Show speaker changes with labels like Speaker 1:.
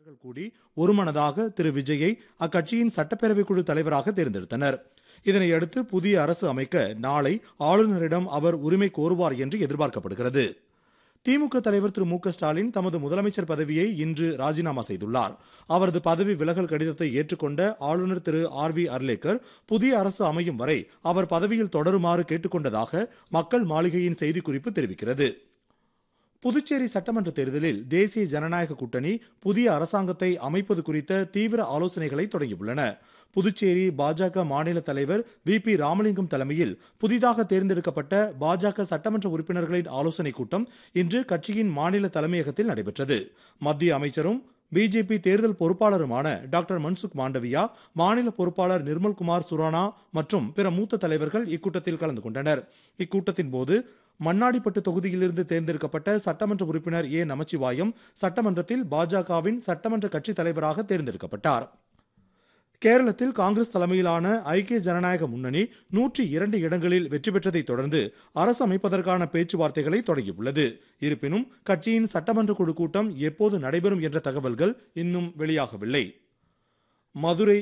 Speaker 1: உறுப்பினர்கள் கூடி ஒருமனதாக திரு விஜயை அக்கட்சியின் சட்டப்பேரவை குழு தலைவராக தேர்ந்தெடுத்தனர் இதனையடுத்து புதிய அரசு அமைக்க நாளை ஆளுநரிடம் அவர் உரிமை கோருவார் என்று எதிர்பார்க்கப்படுகிறது திமுக தலைவர் திரு மு க ஸ்டாலின் தமது முதலமைச்சர் பதவியை இன்று ராஜினாமா செய்துள்ளார் அவரது பதவி விலகல் கடிதத்தை ஏற்றுக்கொண்ட ஆளுநர் திரு ஆர் வி அர்லேக்கர் புதிய அரசு அமையும் வரை அவர் பதவியில் தொடருமாறு கேட்டுக்கொண்டதாக மக்கள் மாளிகையின் செய்திக்குறிப்பு தெரிவிக்கிறது புதுச்சேரி சட்டமன்ற தேர்தலில் தேசிய ஜனநாயக கூட்டணி புதிய அரசாங்கத்தை அமைப்பது குறித்த தீவிர ஆலோசனைகளை தொடங்கியுள்ளன புதுச்சேரி பாஜக மாநில தலைவர் வி பி ராமலிங்கம் தலைமையில் புதிதாக தேர்ந்தெடுக்கப்பட்ட பாஜக சட்டமன்ற உறுப்பினர்களின் ஆலோசனைக் கூட்டம் இன்று கட்சியின் மாநில தலைமையகத்தில் நடைபெற்றது மத்திய அமைச்சரும் பிஜேபி தேர்தல் பொறுப்பாளருமான டாக்டர் மன்சுக் மாண்டவியா மாநில பொறுப்பாளர் நிர்மல்குமார் சுரானா மற்றும் பிற மூத்த தலைவர்கள் இக்கூட்டத்தில் கலந்து கொண்டனர் இக்கூட்டத்தின் போது மண்ணாடிப்பட்டு தொகுதியிலிருந்து தேர்ந்தெடுக்கப்பட்ட சட்டமன்ற உறுப்பினர் ஏ நமச்சிவாயம் சட்டமன்றத்தில் பாஜகவின் சட்டமன்ற கட்சித் தலைவராக தேர்ந்தெடுக்கப்பட்டார் கேரளத்தில் காங்கிரஸ் தலைமையிலான ஐக்கிய ஜனநாயக முன்னணி நூற்றி இரண்டு இடங்களில் வெற்றி பெற்றதைத் தொடர்ந்து அரசு அமைப்பதற்கான பேச்சுவார்த்தைகளை தொடங்கியுள்ளது இருப்பினும் கட்சியின் சட்டமன்ற குழு கூட்டம் எப்போது நடைபெறும் என்ற தகவல்கள் இன்னும் வெளியாகவில்லை மதுரை